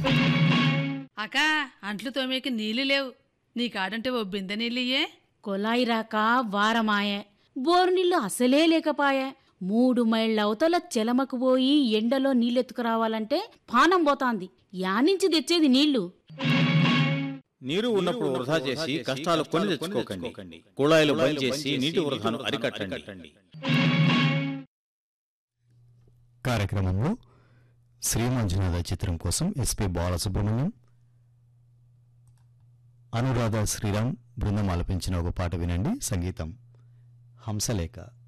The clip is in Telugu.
అక్క అంట్లు తోమేకి నీళ్లు లేవు నీ కాడంటే ఓ బిందె నీళ్ళియ్యే కొలాయి రాక వారమాయే బోరు నీళ్లు అసలే లేకపాయే మూడు మైళ్ళ అవతల చెలమకు పోయి ఎండలో నీళ్ళెత్తుకురావాలంటే పానం పోతాంది యానించి తెచ్చేది నీళ్లు నీరు ఉన్నప్పుడు వృధా చేసి కష్టాలు కొని తెచ్చుకోకండి కుళాయిలు బంద్ చేసి నీటి వృధాను అరికట్టండి కార్యక్రమంలో శ్రీమంజునాథ చిత్రం కోసం ఎస్పి బాలసుబ్రహ్మణ్యం అనురాధ శ్రీరామ్ బృందం ఆలపించిన ఒక పాట వినండి సంగీతం హంసలేఖ